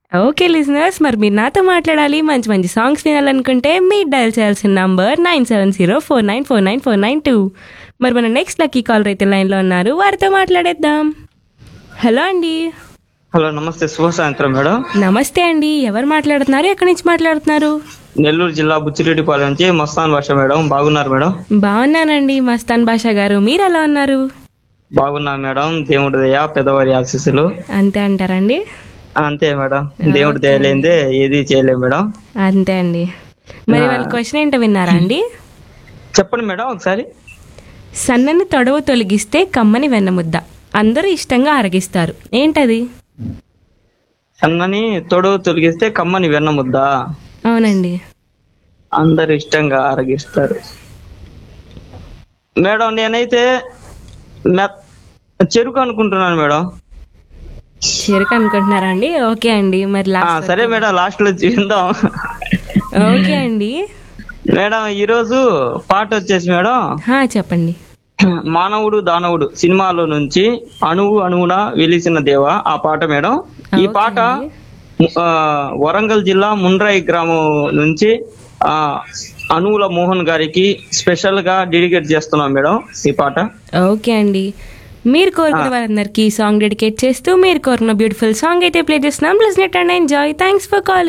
Okay listeners మరి మీరు నాతో మాట్లాడాలి మంచి మంచి సాంగ్స్ వినాలనుకుంటే మీరు డయల్ చేయాల్సిన number nine seven zero four nine four nine four nine two మరి మన నెక్స్ట్ లక్కీ కాలర్ అయితే లైన్లో ఉన్నారు వారితో మాట్లాడేద్దాం హలో అండి హలో నమస్తే శుభ సాయంత్రం మేడం నమస్తే అండి ఎవరు మాట్లాడుతున్నారు ఎక్కడి నుంచి మాట్లాడుతున్నారు నెల్లూరు జిల్లా బుచ్చిరెడ్డిపాలెం నుంచి మస్తాన్ భాష మేడం బాగున్నారు మేడం బాగున్నానండి మస్తాన్ బాషా గారు మీరు ఎలా ఉన్నారు బాగున్నా మేడం దేవుడి దయ పెద్దవారి ఆశీస్సులు అంతే అంటారండి అంతే మేడం దేవుడి దయ లేనిదే ఏది చేయలేం మేడం అంతే అండి మరి వాళ్ళ క్వశ్చన్ ఏంటో విన్నారా అండి చెప్పండి మేడం ఒకసారి సన్నని తొడవు తొలగిస్తే కమ్మని వెన్నముద్ద అందరూ ఇష్టంగా అరగిస్తారు ఏంటది సన్నని తొడవు తొలగిస్తే కమ్మని వెన్న ముద్ద అవునండి అందరు ఇష్టంగా ఆరగిస్తారు మేడం నేనైతే మె- చెరుకు అనుకుంటున్నాను మేడం చెరుకు అనుకుంటున్నారా అండి ఓకే అండి మరి ఆ, లాస్ట్ సరే మేడం లాస్ట్ లో విందాం ఓకే అండి మేడం ఈరోజు పాట వచ్చేసి మేడం హా, చెప్పండి మానవుడు దానవుడు సినిమాలో నుంచి అణువు అణువున వెలిసిన దేవ ఆ పాట మేడం ఈ ఓకే పాట అండి. ఆ, వరంగల్ జిల్లా ముండ్రాయి గ్రామం నుంచి ఆ అణువుల మోహన్ గారికి స్పెషల్ గా డెడికేట్ చేస్తున్నాం మేడం ఈ పాట ఓకే అండి మీరు కోరుకున్న వారందరికీ ఈ సాంగ్ డెడికేట్ చేస్తూ మీరు కోరుకున్న బ్యూటిఫుల్ సాంగ్ అయితే ప్లే చేస్తున్నాం ప్లీజ్ నెట్ and enjoy thanks for calling